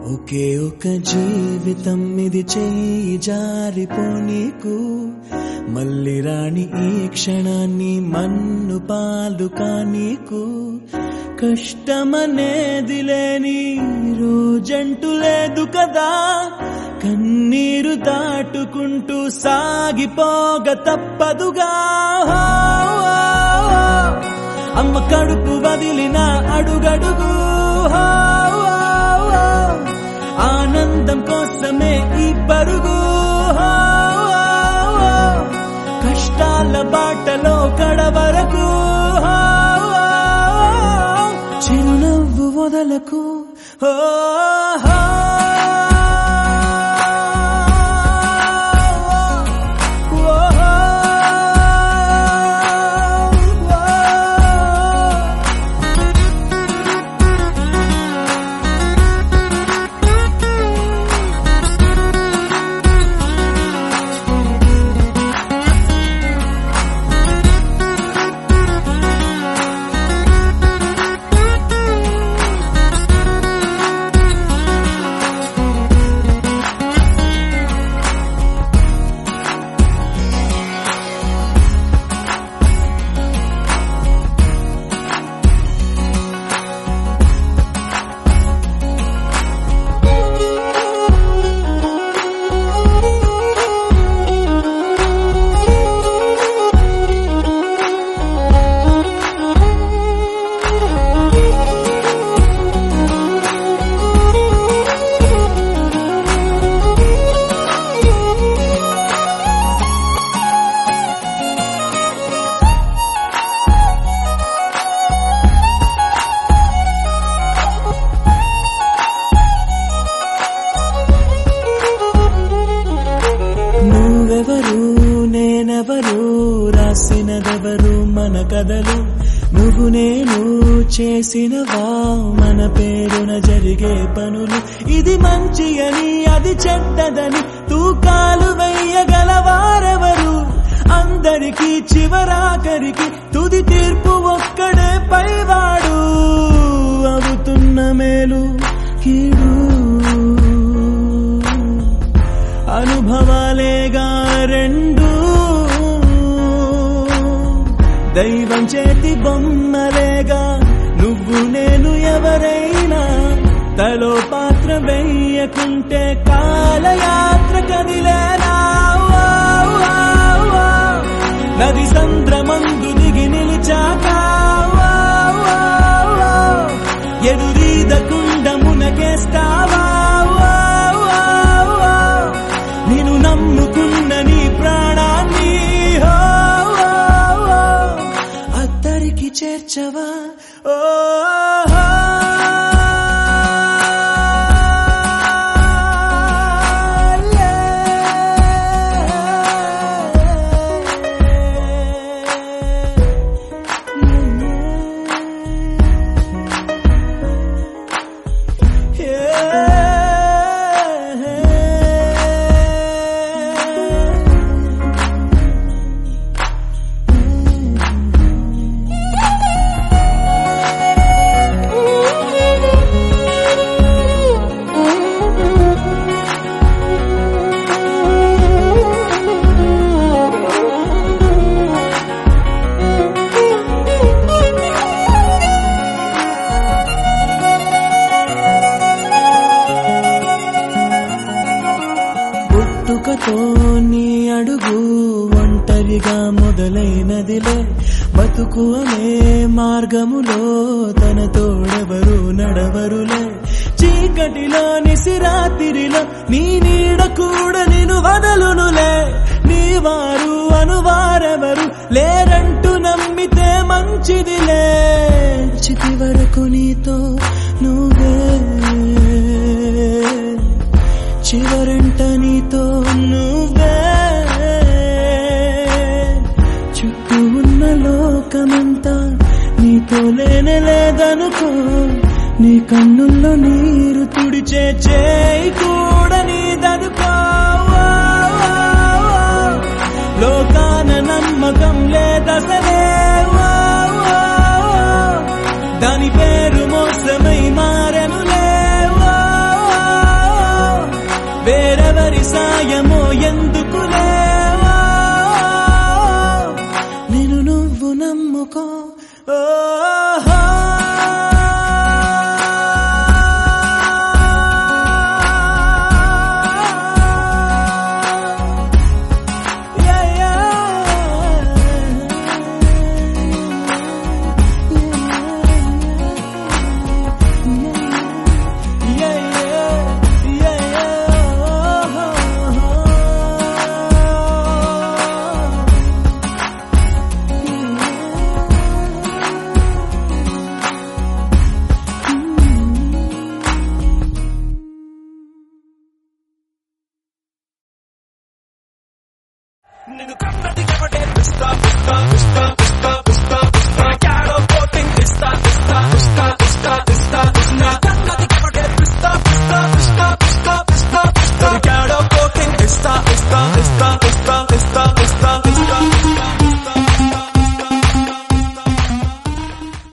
ఒకే ఒక జీవితం ఇది చేయి జారిపోనీకు మళ్ళీ రాణి ఈ క్షణాన్ని మన్ను పాలు కానీకు కష్టమనేది లేని రోజంటూ లేదు కదా కన్నీరు దాటుకుంటూ సాగిపోగ తప్పదుగా అమ్మ కడుపు వదిలిన అడుగడుగు ఆనందం కోసమే ఈ పరుగు కష్టాల బాటలో కడవరకు చిరునవ్వు వదలకు ఓ నువ్వెవరు నేనెవరు రాసినదెవరు మన కథలు నువ్వు నేను చేసినవా మన పేరున జరిగే పనులు ఇది మంచి అని అది చెడ్డదని తూకాలు వెయ్యగలవారెవరు అందరికీ చివరాఖరికి తుది తీర్పు ఒక్కడే పైవాడు అవుతున్న మేలు కీడు అనుభవాలేగా రెండు దైవం చేతి బొమ్మలేగా నువ్వు నేను ఎవరైనా తలో పాత్ర వెయ్యకుంటే కాలయాత్ర కదిలేనా ఓ, ఓ, ఓ. నది సంద్రమందు దిగి నిలిచాక ఓ, ఓ, ఓ. ఎదురీదకుండా మునకేస్తావా ఓ, ఓ, ఓ. నేను నమ్ముకున్న నీ ప్రాణాన్ని ఓ, ఓ, ఓ. అద్దరికి చేర్చవా ఓ పుట్టుకతో నీ అడుగు ఒంటరిగా మొదలైనదిలే బతుకు అనే మార్గములో తన తోడెవరు నడవరులే చీకటిలో నిసిరాతిరిలో నీ నీడ కూడా నిన్ను వదలునులే నీ వారు అనువారెవరు లేరంటూ నమ్మితే మంచిదిలే చితి వరకు నీతో నువ్వే చివరంట నీతో నువ్వే చుట్టూ ఉన్న లోకమంతా నీతో లేనే లేదనుకో నీ కన్నుల్లో నీరు తుడిచే చేయి కూడా నీదనుకో ఓ, ఓ, ఓ. లోకాన నమ్మకం లేదసలే ఓ, ఓ, ఓ. దాని పేరు మోసమై మారెనులే ఓ, ఓ, ఎవరి సాయమో ఎందుకులేవా నేను నువ్వు నమ్ముకో ఓహో Yeah, yeah. Yeah, yeah, yeah, yeah. నిన్ను కన్నది ఎవడే పిస్తా పిస్తా పిస్తా పిస్తా పిస్తా పిస్తా క్యాడో కోటింగ్ ఇస్తా ఇస్తా ఇస్తా ఇస్తా ఇస్తా ఇస్తా కన్నది ఎవడే పిస్తా పిస్తా పిస్తా పిస్తా పిస్తా పిస్తా క్యాడో కోటింగ్ ఇస్తా ఇస్తా ఇస్తా ఇస్తా ఇస్తా